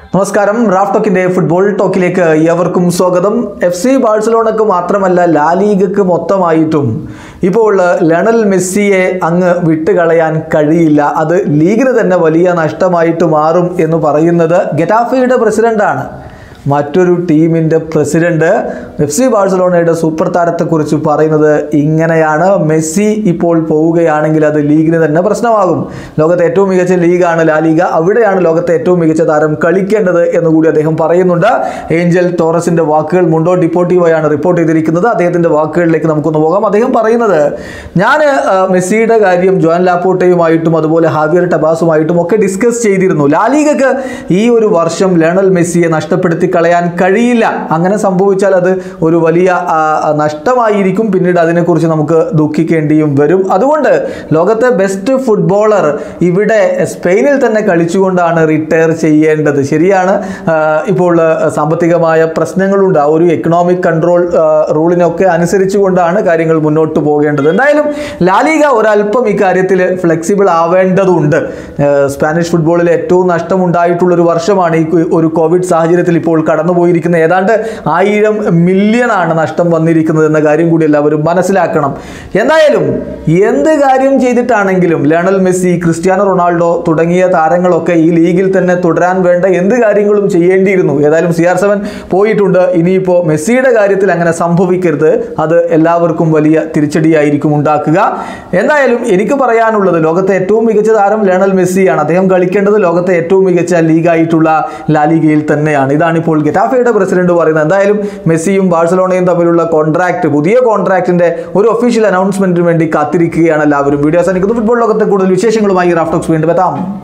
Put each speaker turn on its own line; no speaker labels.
നമസ്കാരം Raf ടോക്കിന്റെ football ടോക്കിലേക്ക് ഏവർക്കും സ്വാഗതം എഫ് സി ബാഴ്സലോണക്ക് മാത്രമല്ല ലാ ലീഗക്ക് മൊത്തമായിട്ടും ഇപ്പോൾ ലണൽ മെസ്സിയെ അങ്ങ് വിട്ടുകളയാൻ കഴിയില്ല അത് ലീഗിന് തന്നെ വലിയ നഷ്ടമായിട്ട് മാറും എന്ന് പറയുന്നത് ഗെറ്റാഫയുടെ പ്രസിഡന്റാണ് മറ്റൊരു ടീമിൻ്റെ പ്രസിഡന്റ് എഫ് സി ബാഴ്സലോണയുടെ സൂപ്പർ താരത്തെക്കുറിച്ച് പറയുന്നത് ഇങ്ങനെയാണ് മെസ്സി ഇപ്പോൾ പോവുകയാണെങ്കിൽ അത് ലീഗിന് തന്നെ പ്രശ്നമാകും ലോകത്തെ ഏറ്റവും മികച്ച ലീഗാണ് ലാ ലീഗ അവിടെയാണ് ലോകത്തെ ഏറ്റവും മികച്ച താരം കളിക്കേണ്ടത് എന്നുകൂടി അദ്ദേഹം പറയുന്നുണ്ട് ഏഞ്ചൽ ടോറസിന്റെ വാക്കുകൾ മുണ്ടോ ഡിപ്പോർട്ടീവോയാണ് റിപ്പോർട്ട് ചെയ്തിരിക്കുന്നത് അദ്ദേഹത്തിന്റെ വാക്കുകളിലേക്ക് നമുക്കൊന്ന് പോകാം അദ്ദേഹം പറയുന്നത് ഞാൻ മെസ്സിയുടെ കാര്യം ജോൻ ലാപ്പോട്ടയുമായിട്ടും അതുപോലെ ഹാവിയർ ടബാസുമായിട്ടും ഒക്കെ ഡിസ്കസ് ചെയ്തിരുന്നു ലാ ലീഗക്ക് ഈ ഒരു വർഷം ലയണൽ മെസ്സിയെ നഷ്ടപ്പെടുത്തി കളയാൻ കഴിയില്ല അങ്ങനെ സംഭവിച്ചാൽ അത് ഒരു വലിയ ആ, ആ, നഷ്ടമായിരിക്കും പിന്നീട് അതിനെക്കുറിച്ച് നമുക്ക് ദുഃഖിക്കേണ്ടിയും വരും അതുകൊണ്ട് ലോകത്തെ ബെസ്റ്റ് ഫുട്ബോളർ ഇവിടെ സ്പെയിനിൽ തന്നെ കളിച്ചുകൊണ്ടാണ് റിട്ടയർ ചെയ്യേണ്ടത് ശരിയാണ് ആ, ഇപ്പോൾ ആ, സാമ്പത്തികമായ പ്രശ്നങ്ങളുണ്ട് ആ ഒരു എക്കണോമിക് കൺട്രോൾ റൂളിനൊക്കെ അനുസരിച്ചുകൊണ്ടാണ് കാര്യങ്ങൾ മുന്നോട്ട് പോകേണ്ടത് എന്തായാലും ലാലിക ഒരല്പം ഇക്കാര്യത്തിൽ ഫ്ലെക്സിബിൾ ആവേണ്ടതുണ്ട് ആ, സ്പാനിഷ് ഫുട്ബോളിൽ ഏറ്റവും നഷ്ടമുണ്ടായിട്ടുള്ള ഒരു വർഷമാണ് ഈ കു- ഒരു കോവിഡ് സാഹചര്യത്തിൽ ഇപ്പോൾ കടന്നുപോയിരിക്കുന്ന ഏതാണ്ട് ആയിരം മില്യൺ ആണ് നഷ്ടം വന്നിരിക്കുന്നത് എന്ന കാര്യം കൂടി എല്ലാവരും മനസ്സിലാക്കണം എന്തായാലും എന്ത് കാര്യം ചെയ്തിട്ടാണെങ്കിലും ലയണൽ മെസ്സി ക്രിസ്ത്യാനോ റൊണാൾഡോ തുടങ്ങിയ താരങ്ങളൊക്കെ ഈ ലീഗിൽ തന്നെ തുടരാൻ വേണ്ട എന്ത് കാര്യങ്ങളും ചെയ്യേണ്ടിയിരുന്നു ഏതായാലും സി ആർ സെവൻ പോയിട്ടുണ്ട് ഇനിയിപ്പോൾ മെസ്സിയുടെ കാര്യത്തിൽ അങ്ങനെ സംഭവിക്കരുത് അത് എല്ലാവർക്കും വലിയ തിരിച്ചടിയായിരിക്കും ഉണ്ടാക്കുക എന്തായാലും എനിക്ക് പറയാനുള്ളത് ലോകത്തെ ഏറ്റവും മികച്ച താരം ലയണൽ മെസ്സിയാണ് അദ്ദേഹം കളിക്കേണ്ടത് ലോകത്തെ ഏറ്റവും മികച്ച ലീഗായിട്ടുള്ള ലാലിഗയിൽ തന്നെയാണ് ഇതാണിപ്പോൾ ഗെറ്റാഫയുടെ പ്രസിഡന്റ് പറയുന്നത് എന്തായാലും മെസ്സിയും ബാഴ്സലോണയും തമ്മിലുള്ള കോൺട്രാക്ട് പുതിയ കോൺട്രാക്റ്റിന്റെ ഒരു ഒഫീഷ്യൽ അനൗൺസ്മെന്റിന് വേണ്ടി കാത്തിരിക്കുകയാണ് എല്ലാവരും വീഡിയോ അവസാനിക്കുന്നു ഫുട്ബോൾ ലോകത്തെ കൂടുതൽ വിശേഷങ്ങളുമായി റാഫ്റ്റോക്സ് വീണ്ടും എത്താം